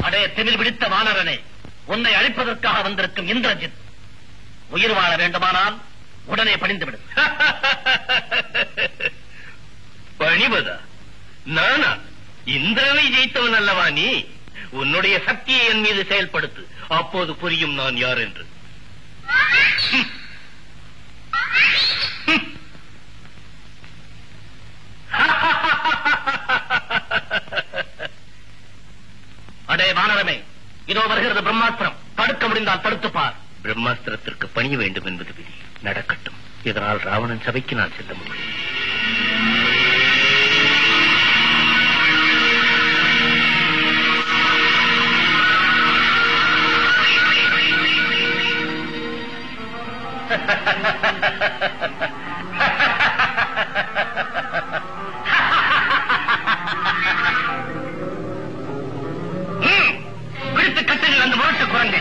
அடே திமில் பிடித்த வானரனே உன்னை அழிப்பதற்காக வந்திருக்கும் இந்திரஜித் உயிர் வாழ வேண்டுமானால் உடனே பணிந்து விடு பணிவதா நானா இந்திரனை ஜெயித்தவன் அல்லவா நீ உன்னுடைய சக்தியை என் மீது செயல்படுத்து அப்போது புரியும் நான் யார் என்று அடே வானரமே இதோ வருகிறது பிரம்மாஸ்திரம் தடுக்க முடிந்தால் தடுத்துப் பார் பிரம்மாஸ்திரத்திற்கு பணிய வேண்டும் என்பது விதி நடக்கட்டும் இதனால் ராவணன் சபைக்கு நான் செல்ல முடியும் ம், பிடித்து கட்டுங்கள் அந்த முரட்டு குரங்கை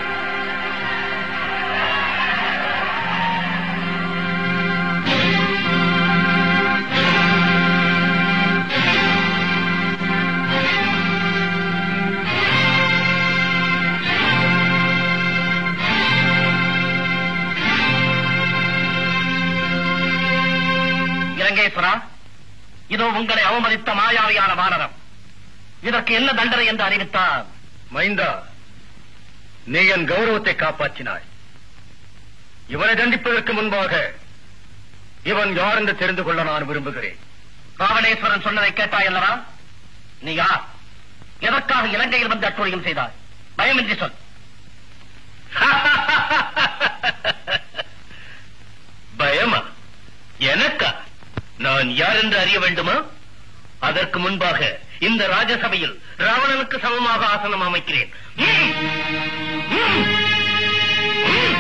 இலங்கேஸ்வரா இதோ உங்களை அவமதித்த மாயாவியான வானரம் இதற்கு என்ன தண்டனை என்று அறிவித்தார் மைந்தா நீ என் கௌரவத்தை காப்பாற்றினாய் இவனை தண்டிப்பதற்கு முன்பாக இவன் யார் என்று தெரிந்து கொள்ள நான் விரும்புகிறேன் ராவணேஸ்வரன் சொன்னதை கேட்டாய் அல்லவா நீ யார் எதற்காக இலங்கையில் வந்து அட்டுழியம் செய்தாய் பயமின்றி சொல் பயமா எனக்கா நான் யார் என்று அறிய வேண்டுமா அதற்கு முன்பாக இந்த ராஜசபையில் ராவணனுக்கு சமமாக ஆசனம் அமைக்கிறேன் ம். ம். ம்.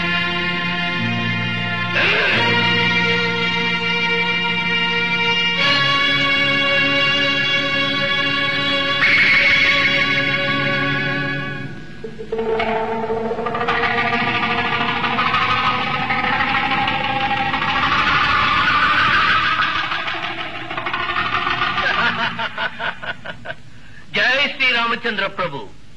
ஜெய் ஸ்ரீ ராமச்சந்திர பிரபு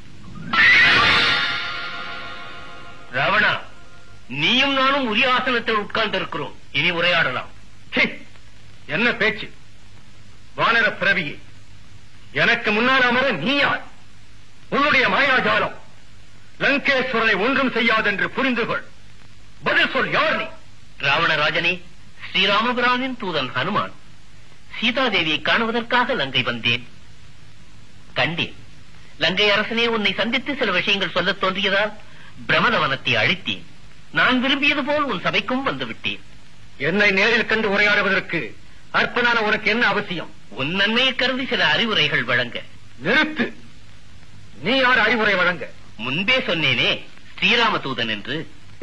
ராவணா நீயும் நானும் உரிய ஆசனத்தில் உட்கார்ந்து இருக்கிறோம் இனி உரையாடலாம் என்ன பேச்சு வானர பிறவியே எனக்கு முன்னால் அமர நீ யார் உன்னுடைய மாயாஜாலம் லங்கேஸ்வரனை ஒன்றும் செய்யாதென்று புரிந்து கொள் பதில் சொல் யார் நீ ராவணராஜனே ஸ்ரீராமபிரானின் தூதன் ஹனுமான் சீதாதேவியை காணுவதற்காக லங்கை வந்தேன் கண்டேன் லங்கை அரசனே உன்னை சந்தித்து சில விஷயங்கள் சொல்லத் தோன்றியதால் பிரமதவனத்தை அழித்தேன் நான் விரும்பியது போல் உன் சபைக்கும் வந்து விட்டேன் என்னை நேரில் கண்டு உரையாடுவதற்கு அற்பனான உனக்கு என்ன அவசியம் உன் நன்மையை கருதி சில அறிவுரைகள் வழங்க நிறுத்து நீ யார் அறிவுரை வழங்க முன்பே சொன்னேனே ஸ்ரீராம தூதன் என்று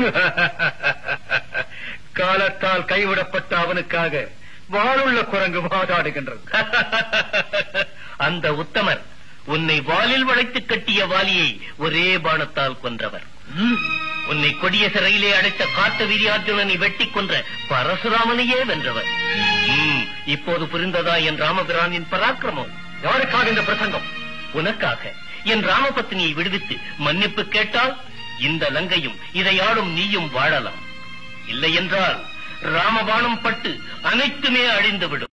காலத்தால் கைவிடப்பட்ட அவனுக்காக வாளுள்ள குரங்கு வாதாடுகின்றது அந்த உத்தமர் உன்னை வாலில் வளைத்து கட்டிய வாலியை ஒரே பாணத்தால் கொன்றவர் உன்னை கொடிய சிறையிலே அடைத்த காட்டு வீரியார்ஜுனனை வெட்டி கொன்ற பரசுராமனையே வென்றவர் ம், இப்போது புரிந்ததா என் ராமபிரானின் பராக்கிரமம் யாருக்காக இந்த பிரசங்கம் உனக்காக என் ராமபத்னியை விடுவித்து மன்னிப்பு கேட்டால் இந்த லங்கையும் இதையாடும் நீயும் வாழலாம் இல்லை என்றால் ராமபாணம் பட்டு அனைத்துமே அழிந்துவிடும்